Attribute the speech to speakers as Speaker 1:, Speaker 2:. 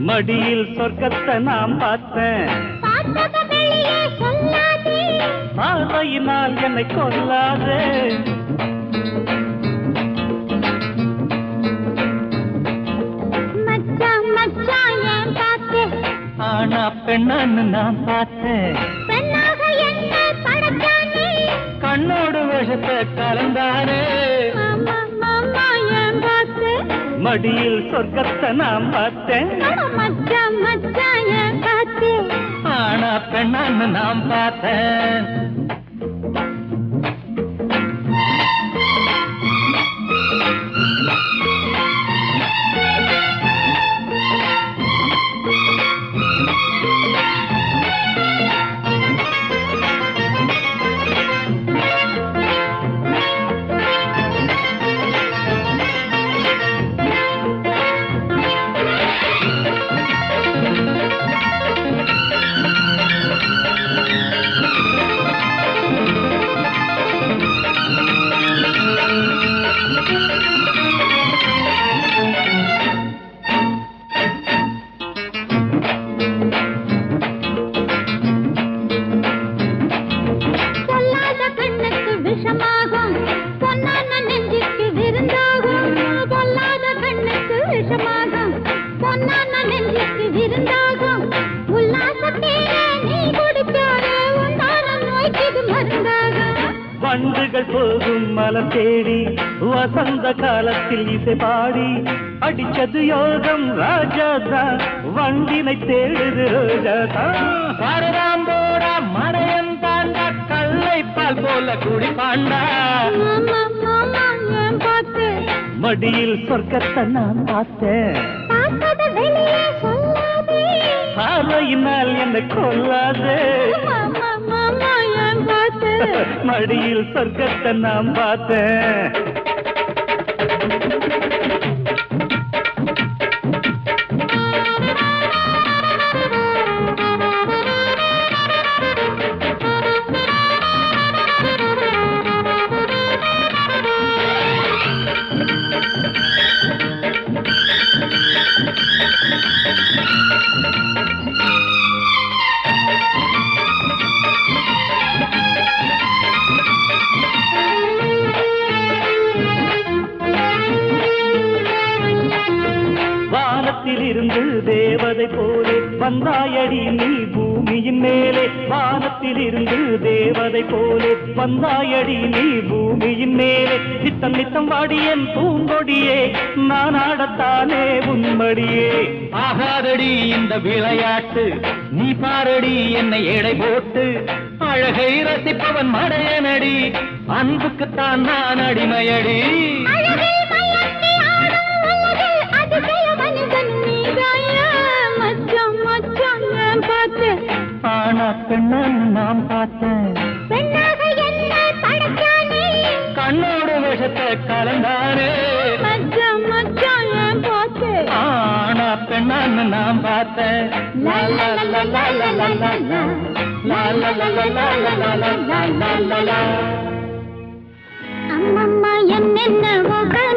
Speaker 1: மடியில் சொர்க்கத்தை நான் பார்த்தேன்
Speaker 2: பார்த்தத வெளியே சொல்லாதே
Speaker 1: பார்வையினால் என்னை கொல்லாதே
Speaker 2: மச்சான் மச்சான் ஏன் பார்த்து
Speaker 1: ஆனா பெண்ணான்னு நான் பார்த்தேன்
Speaker 2: பெண்ணாக என்ன படைச்சானே
Speaker 1: கண்ணோடு விஷத்தை கலந்தானே
Speaker 2: மாமா மாமா ஏன் பார்த்து
Speaker 1: மடியில் சொர்க்கத்தை நான் பார்த்தேன்
Speaker 2: அட மச்சான் மச்சான் ஏன் பார்த்து
Speaker 1: ஆனா பெண்ணான்னு நான் பார்த்தேன்
Speaker 2: சொல்லாத கண்ணுக்கு விஷமாகும் பொன்னான நெஞ்சுக்கு விருந்தாகும் பொல்லாத கண்ணுக்கு விஷமாகும் பொன்னான நெஞ்சுக்கு விருந்தாகும் உல்லாசத்தேனே நீ குடிச்சாரு உண்டான நோய்க்கு இது மருந்தாகும்
Speaker 1: வண்டுகள் போகும் மலம் தேடி வசந்த காலத்தில் இசை பாடி அடிச்சது யோகம் ராஜாதான் வண்டினை தேடுது ரோஜாதான் பரதாம்போடா மடையன் தாண்டா கல்லை பால் போல குடி பாண்டா
Speaker 2: மாமா மாமா ஏன் பார்த்து
Speaker 1: மடியில் சொர்க்கத்தை நான் பார்த்தேன்
Speaker 2: பார்த்தத வெளியே சொல்லாதே
Speaker 1: பார்வையினால் என்னை கொல்லாதே
Speaker 2: மாமா மாமா ஏன் பார்த்து
Speaker 1: மடியில் சொர்க்கத்தை நான் பார்த்தேன் வானத்தில் இருந்து தேவதை போலே வந்தாயடி நீ பூமியின் மேலே வானத்தில் இருந்து தேவதை போலே வந்தாயடி நீ பூமியின் மேலே நித்தம் நித்தம் வாடியன் பூங்கொடியே நான் ஆடத்தானே உன்மடியே ஆகாதடி இந்த விளையாட்டு நீ பாரடி என்னை எடை போட்டு அழகை ரசிப்பவன் மடையனடி அன்புக்குத்தான் நான் அடிமையடி
Speaker 2: அழகை மயக்கி ஆடும் உலகு அதிசய மனிதன் நீதாயா மச்சான் மச்சான் ஏன் பார்த்து
Speaker 1: ஆனா பெண்ணன் நாம் பார்த்தேன்
Speaker 2: பெண்ணாக என்ன படைச்சானே
Speaker 1: கண்ணோடு விஷத்தை கலந்தானே
Speaker 2: மச்சான் மச்சான் ஏன் பார்த்து
Speaker 1: ஆனா பெண்ணான்னு நான் பார்த்தேன்
Speaker 2: லா லா லா லா லா லா லா லா.
Speaker 1: லா லா லா லா லா லா லா லா லா லா லா லா
Speaker 2: அம்மம்மா என்னென்ன